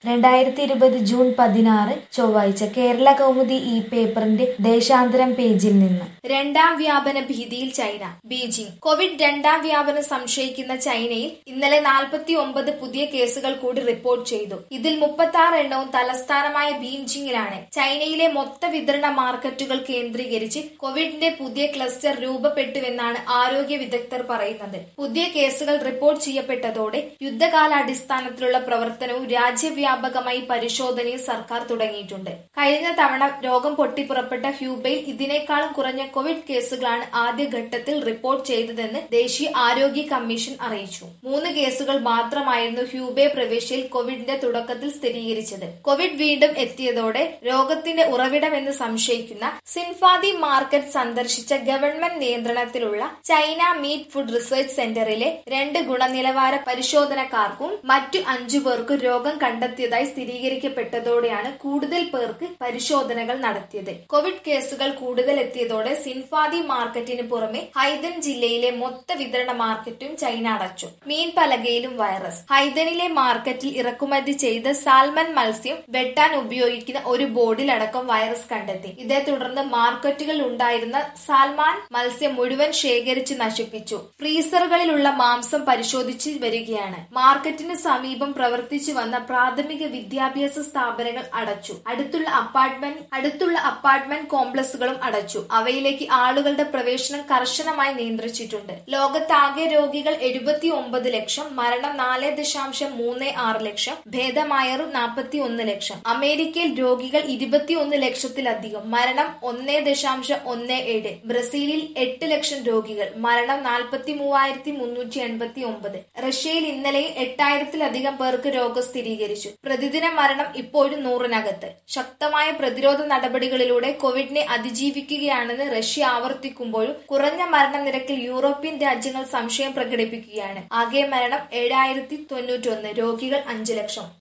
രണ്ടായിരത്തി ഇരുപത് ജൂൺ പതിനാറ് ചൊവ്വാഴ്ച കേരള കൗമുദി ഈ പേപ്പറിന്റെ ദേശാന്തരം പേജിൽ നിന്ന് രണ്ടാം വ്യാപന ഭീതിയിൽ ചൈന ബീജിംഗ് കോവിഡ് രണ്ടാം വ്യാപനം സംശയിക്കുന്ന ചൈനയിൽ ഇന്നലെ നാൽപ്പത്തി ഒമ്പത് പുതിയ കേസുകൾ കൂടി റിപ്പോർട്ട് ചെയ്തു ഇതിൽ മുപ്പത്തി ആറ് എണ്ണവും തലസ്ഥാനമായ ബീജിംഗിലാണ് ചൈനയിലെ മൊത്ത വിതരണ മാർക്കറ്റുകൾ കേന്ദ്രീകരിച്ച് കോവിഡിന്റെ പുതിയ ക്ലസ്റ്റർ രൂപപ്പെട്ടുവെന്നാണ് ആരോഗ്യ വിദഗ്ധർ പറയുന്നത് പുതിയ കേസുകൾ റിപ്പോർട്ട് ചെയ്യപ്പെട്ടതോടെ യുദ്ധകാലാടിസ്ഥാനത്തിലുള്ള പ്രവർത്തനവും രാജ്യവ്യാപകമായി പരിശോധനയും സർക്കാർ തുടങ്ങിയിട്ടുണ്ട് കഴിഞ്ഞ തവണ രോഗം പൊട്ടിപ്പുറപ്പെട്ട ഹ്യൂബയിൽ ഇതിനേക്കാളും കുറഞ്ഞ കോവിഡ് കേസുകളാണ് ആദ്യഘട്ടത്തിൽ റിപ്പോർട്ട് ചെയ്തതെന്ന് ദേശീയ ആരോഗ്യ കമ്മീഷൻ അറിയിച്ചു മൂന്ന് കേസുകൾ മാത്രമായിരുന്നു ഹ്യൂബെ പ്രവിശ്യയിൽ കോവിഡിന്റെ തുടക്കത്തിൽ സ്ഥിരീകരിച്ചത് കോവിഡ് വീണ്ടും എത്തിയതോടെ രോഗത്തിന്റെ ഉറവിടമെന്ന് സംശയിക്കുന്ന സിൻഫാദി മാർക്കറ്റ് സന്ദർശിച്ച ഗവൺമെന്റ് നിയന്ത്രണത്തിലുള്ള ചൈന മീറ്റ് ഫുഡ് റിസർച്ച് സെന്ററിലെ രണ്ട് ഗുണനിലവാര പരിശോധനക്കാർക്കും മറ്റു അഞ്ചു പേർക്കും രോഗം കണ്ടെത്തിയതായി സ്ഥിരീകരിക്കപ്പെട്ടതോടെയാണ് കൂടുതൽ പേർക്ക് പരിശോധനകൾ നടത്തിയത് കോവിഡ് കേസുകൾ കൂടുതൽ എത്തിയതോടെ സിൻഫാദി മാർക്കറ്റിന് പുറമെ ഹൈദൻ ജില്ലയിലെ മൊത്ത വിതരണ മാർക്കറ്റും ചൈന അടച്ചു മീൻ പലകയിലും വൈറസ് ഹൈദനിലെ മാർക്കറ്റിൽ ഇറക്കുമതി ചെയ്ത സാൽമൺ മത്സ്യം വെട്ടാൻ ഉപയോഗിക്കുന്ന ഒരു ബോർഡിൽ അടക്കം വൈറസ് കണ്ടെത്തി ഇതേ തുടർന്ന് മാർക്കറ്റുകളിൽ ഉണ്ടായിരുന്ന സാൽമാൻ മത്സ്യം മുഴുവൻ ശേഖരിച്ച് നശിപ്പിച്ചു ഫ്രീസറുകളിലുള്ള മാംസം പരിശോധിച്ച് വരികയാണ് മാർക്കറ്റിന് സമീപം പ്രവർത്തിച്ചു വന്ന പ്രാഥമിക വിദ്യാഭ്യാസ സ്ഥാപനങ്ങൾ അടച്ചു അടുത്തുള്ള അപ്പാർട്ട്മെന്റ് അടുത്തുള്ള അപ്പാർട്ട്മെന്റ് കോംപ്ലക്സുകളും അടച്ചു അവയിലേക്ക് ആളുകളുടെ പ്രവേശനം കർശനമായി നിയന്ത്രിച്ചിട്ടുണ്ട് ലോകത്താകെ രോഗികൾ എഴുപത്തി ഒമ്പത് ലക്ഷം മരണം നാല് ദശാംശം മൂന്ന് ആറ് ലക്ഷം ഭേദമായറും നാൽപ്പത്തി ഒന്ന് ലക്ഷം അമേരിക്കയിൽ രോഗികൾ ഇരുപത്തിയൊന്ന് ലക്ഷത്തിലധികം മരണം ഒന്നേ ദശാംശം ഒന്ന് ഏഴ് ബ്രസീലിൽ എട്ട് ലക്ഷം രോഗികൾ മരണം നാൽപ്പത്തി മൂവായിരത്തി മുന്നൂറ്റി എൺപത്തി ഒമ്പത് റഷ്യയിൽ ഇന്നലെ എട്ടായിരത്തിലധികം പേർക്ക് രോഗം സ്ഥിരീകരിച്ചു പ്രതിദിന മരണം ഇപ്പോഴും നൂറിനകത്ത് ശക്തമായ പ്രതിരോധ നടപടികളിലൂടെ കോവിഡിനെ അതിജീവിക്കുകയാണെന്ന് റഷ്യ ആവർത്തിക്കുമ്പോഴും കുറഞ്ഞ മരണനിരക്കിൽ യൂറോപ്യൻ രാജ്യങ്ങൾ സംശയം പ്രകടിപ്പിക്കുകയാണ് ആകെ മരണം ഏഴായിരത്തി തൊണ്ണൂറ്റൊന്ന് രോഗികൾ അഞ്ച് ലക്ഷം